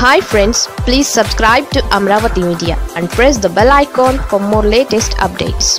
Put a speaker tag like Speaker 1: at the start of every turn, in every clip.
Speaker 1: hi friends please subscribe to Amaravati media and press the bell icon for more latest updates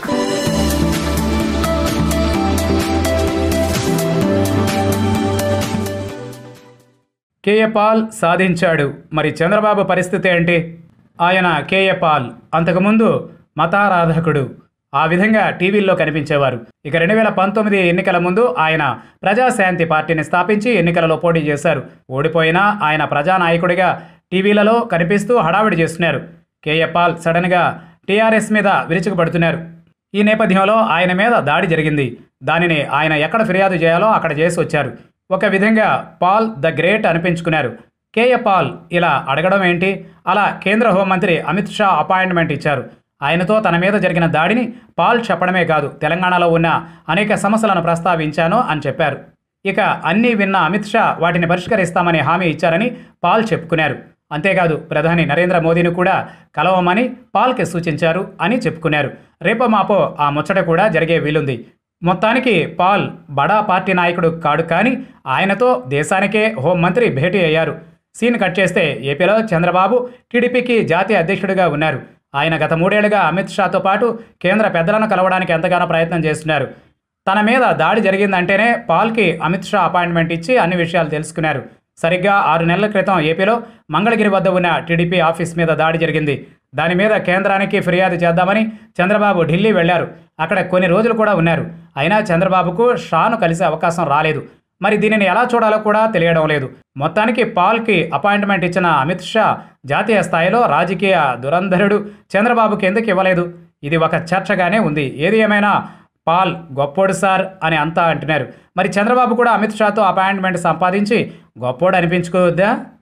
Speaker 2: K A Paul సాధించాడు మరి చంద్రబాబు పరిస్థితి ఏంటి ఆయన KA Paul అంతకుముందు మతారాధకుడు ఆ విధంగా టీవీల్లో కనిపించేవారు ఇక రెండు వేల పంతొమ్మిది ఎన్నికల ముందు ఆయన ప్రజాశాంతి పార్టీని స్థాపించి ఎన్నికలలో పోటీ చేశారు ఓడిపోయినా ఆయన ప్రజానాయకుడిగా టీవీలలో కనిపిస్తూ హడావిడి చేస్తున్నారు కేఏ పాల్ సడన్గా టీఆర్ఎస్ మీద విరుచుకుపడుతున్నారు ఈ నేపథ్యంలో ఆయన మీద దాడి జరిగింది దానిని ఆయన ఎక్కడ ఫిర్యాదు చేయాలో అక్కడ చేసి వచ్చారు ఒక విధంగా పాల్ ద గ్రేట్ అనిపించుకున్నారు కేఏ పాల్ ఇలా అడగడం ఏంటి అలా కేంద్ర హోంమంత్రి అమిత్ షా అపాయింట్మెంట్ ఇచ్చారు ఆయనతో తన మీద జరిగిన దాడిని పాల్ చెప్పడమే కాదు తెలంగాణలో ఉన్న అనేక సమస్యలను ప్రస్తావించాను అని చెప్పారు ఇక అన్నీ విన్న అమిత్ షా వాటిని పరిష్కరిస్తామని హామీ ఇచ్చారని పాల్ చెప్పుకున్నారు అంతేకాదు ప్రధాని నరేంద్ర మోదీని కూడా కలవమని పాల్కి సూచించారు అని చెప్పుకున్నారు రేపో మాపో ఆ ముచ్చట కూడా జరిగే వీలుంది మొత్తానికి పాల్ బడా పార్టీ నాయకుడు కాడు కానీ ఆయనతో దేశానికే హోంమంత్రి భేటీ అయ్యారు సీన్ కట్ చేస్తే ఏపీలో చంద్రబాబు టీడీపీకి జాతీయ అధ్యక్షుడిగా ఉన్నారు ఆయన గత మూడేళ్లుగా అమిత్ షాతో పాటు కేంద్ర పెద్దలను కలవడానికి ఎంతగానో ప్రయత్నం చేస్తున్నారు తన మీద దాడి జరిగిందంటేనే పాల్కి అమిత్ షా అపాయింట్మెంట్ ఇచ్చి అన్ని విషయాలు తెలుసుకున్నారు సరిగ్గా ఆరు నెలల క్రితం ఏపీలో మంగళగిరి వద్ద ఉన్న టీడీపీ ఆఫీస్ మీద దాడి జరిగింది దాని మీద కేంద్రానికి ఫిర్యాదు చేద్దామని చంద్రబాబు ఢిల్లీ వెళ్లారు అక్కడ కొన్ని రోజులు కూడా ఉన్నారు అయినా చంద్రబాబుకు షాను కలిసే అవకాశం రాలేదు మరి దీనిని ఎలా చూడాలో కూడా తెలియడం లేదు మొత్తానికి పాల్కి అపాయింట్మెంట్ ఇచ్చిన అమిత్ షా జాతీయ స్థాయిలో రాజకీయ దురంధరుడు చంద్రబాబుకి ఎందుకు ఇవ్వలేదు ఇది ఒక చర్చగానే ఉంది ఏది ఏమైనా పాల్ గొప్పోడు సార్ అని అంతా అంటున్నారు మరి చంద్రబాబు కూడా అమిత్ షాతో అపాయింట్మెంట్ సంపాదించి గొప్పోడు అనిపించుకోవద్దా